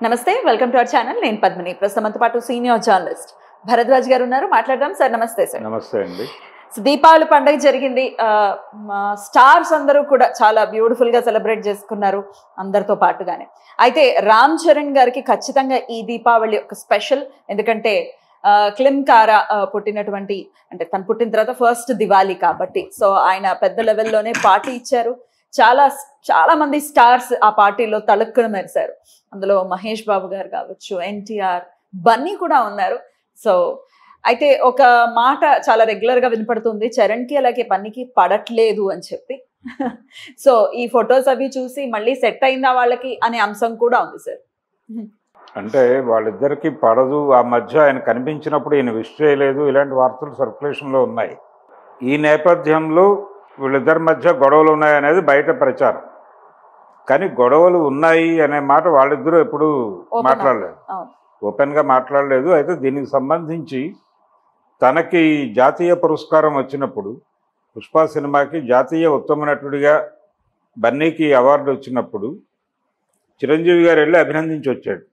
నమస్తే welcome to our channel నేను పద్మిని ప్రస్తుతం మనతో పాటు సీనియర్ జర్నలిస్ట్ భరద్వాజ్ గారు ఉన్నారు మాట్లాడదాం సార్ నమస్తే సార్ నమస్తే అండి సో దీపావళి పండుగ జరిగింది ఆ, మా స్టార్స్ అందరూ కూడా చాలా బ్యూటిఫుల్ గా సెలబ్రేట్ చేసుకున్నారు అందరితో పాటుగానే అయితే రామ్ చరణ్ గారికి ఖచ్చితంగా ఈ దీపావళి ఒక స్పెషల్ ఎందుకంటే ఆ, క్లిమ్ కారా ఆ, పుట్టినటువంటి అంటే తను పుట్టిన తర్వాత ఫస్ట్ దివాళీ కాబట్టి సో ఆయన పెద్ద లెవెల్లోనే పార్టీ ఇచ్చారు చాలా చాలా మంది స్టార్స్ ఆ పార్టీలో తళుక్కున మెరిశారు అందులో మహేష్ బాబు గారు కావచ్చు ఎన్టీఆర్ బన్నీ కూడా ఉన్నారు సో అయితే ఒక మాట చాలా రెగ్యులర్ గా వినపడుతుంది చరణ్ కి అలాగే బన్నీకి పడట్లేదు అని చెప్పి సో ఈ ఫొటోస్ అవి చూసి మళ్ళీ సెట్ అయిందా వాళ్ళకి అనే అంశం కూడా ఉంది సార్ అంటే వాళ్ళిద్దరికి పడదు ఆ మధ్య ఆయన కనిపించినప్పుడు ఈయన విష్ చేయలేదు ఇలాంటి వార్తలు సర్క్యులేషన్లో ఉన్నాయి ఈ నేపథ్యంలో వీళ్ళిద్దరి మధ్య గొడవలు ఉన్నాయనేది బయట ప్రచారం కానీ గొడవలు ఉన్నాయి అనే మాట వాళ్ళిద్దరూ ఎప్పుడు Open మాట్లాడలేదు అవును. ఓపెన్గా మాట్లాడలేదు అయితే దీనికి సంబంధించి తనకి జాతీయ పురస్కారం వచ్చినప్పుడు పుష్ప సినిమాకి జాతీయ ఉత్తమ నటుడిగా బన్నీకి అవార్డు వచ్చినప్పుడు చిరంజీవి గారు వెళ్ళి అభినందించి వచ్చాడు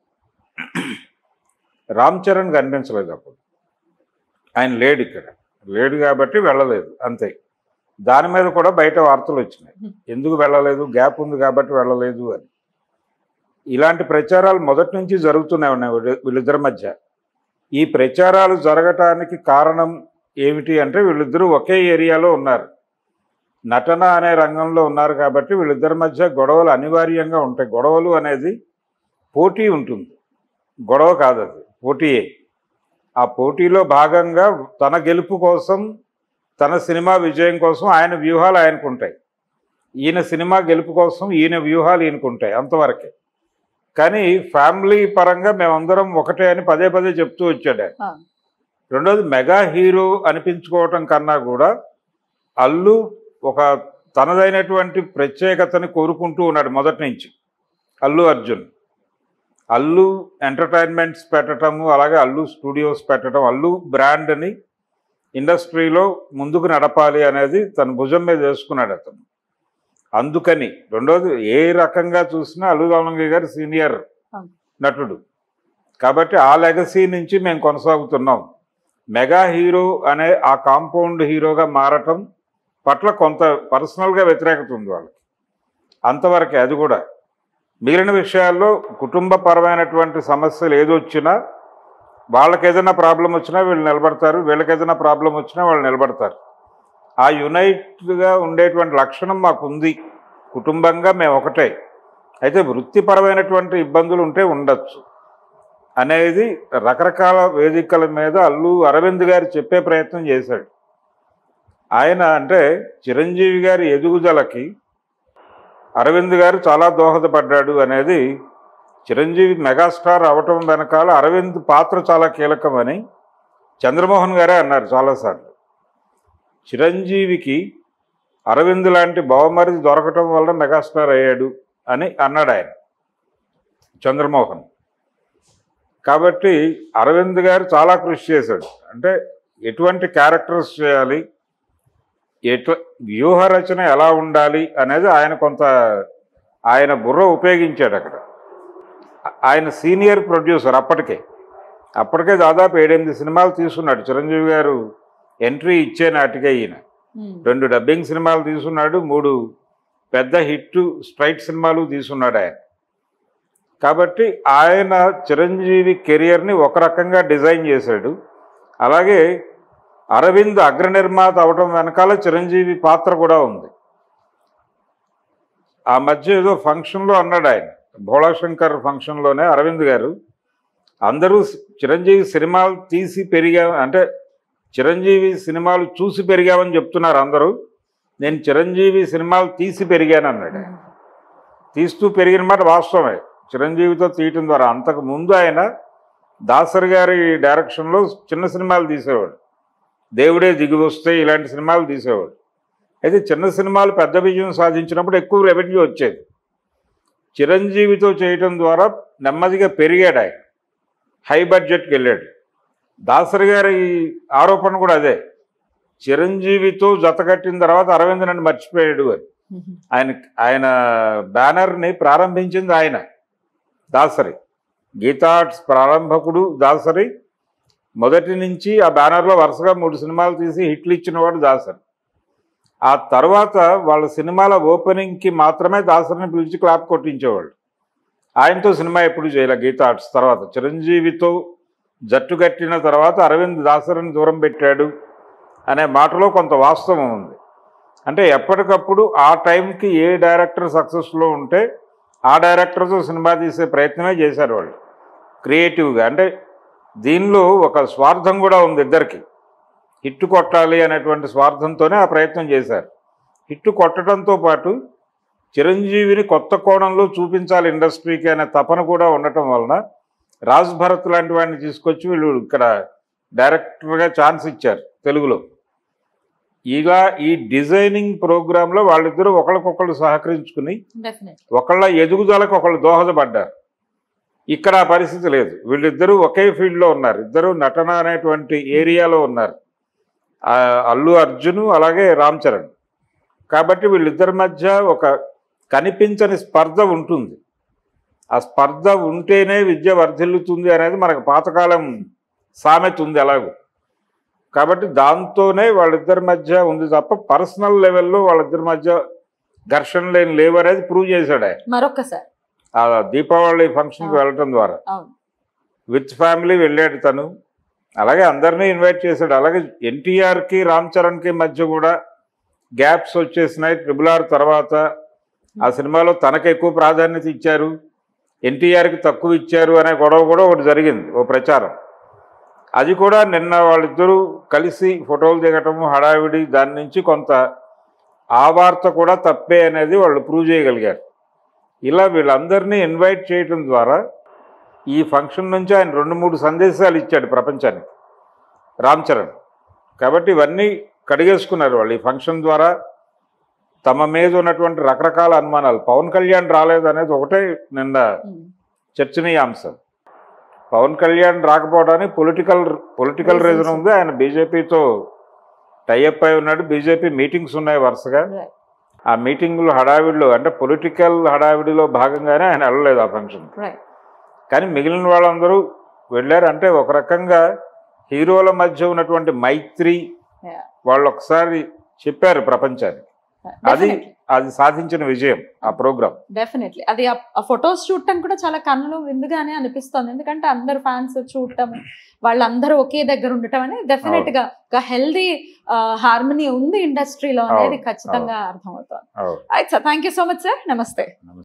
రామ్ చరణ్ కనిపించలేదు అప్పుడు ఆయన లేడు ఇక్కడ లేడు కాబట్టి వెళ్ళలేదు అంతే దాని మీద కూడా బయట వార్తలు వచ్చినాయి ఎందుకు వెళ్ళలేదు గ్యాప్ ఉంది కాబట్టి వెళ్ళలేదు అని ఇలాంటి ప్రచారాలు మొదటి నుంచి జరుగుతూనే ఉన్నాయి వీళ్ళ- వీళ్ళిద్దరి మధ్య ఈ ప్రచారాలు జరగటానికి కారణం ఏమిటి అంటే వీళ్ళిద్దరూ ఒకే ఏరియాలో ఉన్నారు నటన అనే రంగంలో ఉన్నారు కాబట్టి వీళ్ళిద్దరి మధ్య గొడవలు అనివార్యంగా ఉంటాయి గొడవలు అనేది పోటీ ఉంటుంది గొడవ కాదు అది పోటీయే ఆ పోటీలో భాగంగా తన గెలుపు కోసం తన సినిమా విజయం కోసం ఆయన వ్యూహాలు ఆయనకు ఉంటాయి ఈయన సినిమా గెలుపు కోసం ఈయన వ్యూహాలు ఈయనకుంటాయి అంతవరకే కానీ ఫ్యామిలీ పరంగా మేమందరం ఒకటే అని పదే పదే చెప్తూ వచ్చాడు ఆయన ఆ. రెండోది మెగా హీరో అనిపించుకోవటం కన్నా కూడా అల్లు ఒక తనదైనటువంటి ప్రత్యేకతని కోరుకుంటూ ఉన్నాడు మొదటి నుంచి అల్లు అర్జున్ అల్లు ఎంటర్టైన్మెంట్స్ పెట్టడము అలాగే అల్లు స్టూడియోస్ పెట్టడం అల్లు బ్రాండ్ని ఇండస్ట్రీలో ముందుకు నడపాలి అనేది తన భుజం మీద వేసుకున్నాడు అతను అందుకని రెండోది ఏ రకంగా చూసినా అల్లు రామలింగయ్య గారు సీనియర్ అవును. నటుడు కాబట్టి ఆ లెగసీ నుంచి మేము కొనసాగుతున్నాం మెగా హీరో అనే ఆ కాంపౌండ్ హీరోగా మారటం పట్ల కొంత పర్సనల్గా వ్యతిరేకత ఉంది వాళ్ళకి అంతవరకే అది కూడా మిగిలిన విషయాల్లో కుటుంబపరమైనటువంటి సమస్యలు ఏదొచ్చినా వాళ్ళకి ఏదైనా ప్రాబ్లం వచ్చినా వీళ్ళు నిలబడతారు వీళ్ళకి ఏదైనా ప్రాబ్లం వచ్చినా వాళ్ళు నిలబడతారు ఆ యునైట్గా ఉండేటువంటి లక్షణం మాకు ఉంది కుటుంబంగా మేము ఒకటే అయితే వృత్తిపరమైనటువంటి ఇబ్బందులు ఉంటే ఉండొచ్చు అనేది రకరకాల వేదికల మీద అల్లు అరవింద్ గారు చెప్పే ప్రయత్నం చేశాడు ఆయన అంటే చిరంజీవి గారి ఎదుగుదలకి అరవింద్ గారు చాలా దోహదపడ్డాడు అనేది చిరంజీవి మెగాస్టార్ అవటం వెనకాల అరవింద్ పాత్ర చాలా కీలకమని చంద్రమోహన్ గారే అన్నారు చాలాసార్లు చిరంజీవికి అరవింద్ లాంటి బహుమరిది దొరకటం వల్ల మెగాస్టార్ అయ్యాడు అని అన్నాడు ఆయన చంద్రమోహన్ కాబట్టి అరవింద్ గారు చాలా కృషి చేశాడు అంటే ఎటువంటి క్యారెక్టర్స్ చేయాలి ఎట్లా వ్యూహ రచన ఎలా ఉండాలి అనేది ఆయన కొంత ఆయన బుర్ర ఉపయోగించాడు అక్కడ ఆయన సీనియర్ ప్రొడ్యూసర్ అప్పటికే అప్పటికే దాదాపు ఏడెనిమిది సినిమాలు తీసుకున్నాడు చిరంజీవి గారు ఎంట్రీ ఇచ్చే నాటికే ఈయన రెండు డబ్బింగ్ సినిమాలు తీసుకున్నాడు మూడు పెద్ద హిట్ స్ట్రైట్ సినిమాలు తీసుకున్నాడు ఆయన కాబట్టి ఆయన చిరంజీవి కెరియర్ని ఒక రకంగా డిజైన్ చేశాడు అలాగే అరవింద్ అగ్ర నిర్మాత అవడం వెనకాల చిరంజీవి పాత్ర కూడా ఉంది ఆ మధ్య ఏదో ఫంక్షన్లో అన్నాడు ఆయన భోళాశంకర్ ఫంక్షన్లోనే అరవింద్ గారు అందరూ చిరంజీవి సినిమాలు తీసి పెరిగా అంటే చిరంజీవి సినిమాలు చూసి పెరిగామని చెప్తున్నారు అందరూ నేను చిరంజీవి సినిమాలు తీసి పెరిగాను అన్నాడు ఆయన. తీస్తూ పెరిగిన మాట వాస్తవమే చిరంజీవితో తీయటం ద్వారా అంతకు ముందు ఆయన దాసరి గారి డైరెక్షన్లో చిన్న సినిమాలు తీసేవాడు దేవుడే దిగి వస్తే ఇలాంటి సినిమాలు తీసేవాడు అయితే చిన్న సినిమాలు పెద్ద విజయం సాధించినప్పుడు ఎక్కువ రెవెన్యూ వచ్చేది చిరంజీవితో చేయటం ద్వారా నెమ్మదిగా పెరిగాడు ఆయన హై బడ్జెట్కి వెళ్ళాడు దాసరి గారి ఆరోపణ కూడా అదే చిరంజీవితో జతకట్టిన తర్వాత అరవింద్ నన్ను మర్చిపోయాడు అని ఆయన ఆయన బ్యానర్ని ప్రారంభించింది ఆయన దాసరి గీతా ఆర్ట్స్ ప్రారంభకుడు దాసరి మొదటి నుంచి ఆ బ్యానర్లో వరుసగా మూడు సినిమాలు తీసి హిట్లు ఇచ్చినవాడు దాసరి ఆ తర్వాత వాళ్ళ సినిమాల ఓపెనింగ్కి మాత్రమే దాసరిని పిలిచి క్లాప్ కొట్టించేవాళ్ళు ఆయనతో సినిమా ఎప్పుడు చేయలే గీతా ఆర్ట్స్ తర్వాత చిరంజీవితో జట్టు కట్టిన తర్వాత అరవింద్ దాసరిని దూరం పెట్టాడు అనే మాటలో కొంత వాస్తవం ఉంది అంటే ఎప్పటికప్పుడు ఆ టైంకి ఏ డైరెక్టర్ సక్సెస్లో ఉంటే ఆ డైరెక్టర్తో సినిమా తీసే ప్రయత్నమే చేశారు వాళ్ళు క్రియేటివ్గా అంటే దీనిలో ఒక స్వార్థం కూడా ఉంది ఇద్దరికి హిట్ కొట్టాలి అనేటువంటి స్వార్థంతోనే ఆ ప్రయత్నం చేశారు హిట్ కొట్టడంతో పాటు చిరంజీవిని కొత్త కోణంలో చూపించాలి ఇండస్ట్రీకి అనే తపన కూడా ఉండటం వలన రాజ్ భరత్ లాంటి వాడిని తీసుకొచ్చి వీళ్ళు ఇక్కడ డైరెక్టర్గా ఛాన్స్ ఇచ్చారు తెలుగులో ఇలా ఈ డిజైనింగ్ ప్రోగ్రాంలో వాళ్ళిద్దరూ ఒకరికొకరు సహకరించుకుని డెఫినెట్ ఒకళ్ళ ఎదుగుదలకు ఒకళ్ళు దోహదపడ్డారు ఇక్కడ ఆ పరిస్థితి లేదు వీళ్ళిద్దరూ ఒకే ఫీల్డ్లో ఉన్నారు ఇద్దరు నటన అనేటువంటి ఏరియాలో ఉన్నారు ఆ, అల్లు అర్జున్ అలాగే రామ్ చరణ్ కాబట్టి వీళ్ళిద్దరి మధ్య ఒక కనిపించని స్పర్ధ ఉంటుంది ఆ స్పర్ధ ఉంటేనే విద్య వర్ధిల్లుతుంది అనేది మనకు పాతకాలం సామెత ఉంది ఎలాగో కాబట్టి దాంతోనే వాళ్ళిద్దరి మధ్య ఉంది తప్ప పర్సనల్ లెవెల్లో వాళ్ళిద్దరి మధ్య ఘర్షణ లేని లేవు అనేది ప్రూవ్ చేశాడు ఆయన మరొకసారి ఆ దీపావళి ఫంక్షన్కి వెళ్ళటం ద్వారా అవును విత్ ఫ్యామిలీ వెళ్ళాడు తను అలాగే అందరినీ ఇన్వైట్ చేశాడు అలాగే ఎన్టీఆర్కి రామ్ చరణ్కి మధ్య కూడా గ్యాప్స్ వచ్చేసినాయి ట్రిపుల్ ఆర్ తర్వాత ఆ సినిమాలో తనకు ఎక్కువ ప్రాధాన్యత ఇచ్చారు ఎన్టీఆర్కి తక్కువ ఇచ్చారు అనే గొడవ కూడా ఒకటి జరిగింది ఓ ప్రచారం అది కూడా నిన్న వాళ్ళిద్దరూ కలిసి ఫోటోలు దిగటము హడావిడి దాని నుంచి కొంత ఆ వార్త కూడా తప్పే అనేది వాళ్ళు ప్రూవ్ చేయగలిగారు ఇలా వీళ్ళందరినీ ఇన్వైట్ చేయటం ద్వారా ఈ ఫంక్షన్ నుంచి ఆయన రెండు మూడు సందేశాలు ఇచ్చాడు ప్రపంచానికి రామ్ చరణ్ కాబట్టి ఇవన్నీ కడిగేసుకున్నారు వాళ్ళు ఈ ఫంక్షన్ ద్వారా తమ మీద ఉన్నటువంటి రకరకాల అనుమానాలు పవన్ కళ్యాణ్ రాలేదు అనేది ఒకటే నిన్న ఉమ్. చర్చనీయాంశం పవన్ కళ్యాణ్ రాకపోవడానికి పొలిటికల్ పొలిటికల్ Reasons. రీజన్ ఉంది ఆయన బీజేపీతో టైఅప్ అయి ఉన్నాడు బీజేపీ మీటింగ్స్ ఉన్నాయి వరుసగా Right. ఆ మీటింగులు హడావిడిలో అంటే పొలిటికల్ హడావిడిలో భాగంగానే ఆయన వెళ్ళలేదు ఆ ఫంక్షన్ రైట్ కానీ మిగిలిన వాళ్ళందరూ వెళ్ళారు అంటే ఒక రకంగా హీరోల మధ్య ఉన్నటువంటి మైత్రి Yeah. వాళ్ళు ఒకసారి చెప్పారు ప్రపంచానికి అది అది సాధించిన విజయం ఆ ప్రోగ్రాం డెఫినెట్లీ అది ఆ- ఆ ఫొటోస్ చూడటం కూడా చాలా కన్నులు విందుగానే అనిపిస్తుంది ఎందుకంటే అందరు ఫ్యాన్స్ చూడటం వాళ్ళందరూ ఒకే దగ్గర ఉండటం అనేది డెఫినెట్ గా ఒక హెల్దీ హార్మనీ ఉంది ఇండస్ట్రీలో అనేది అవును, ఖచ్చితంగా అర్థమవుతుంది అవును. అయితే sir thank you so much sir నమస్తే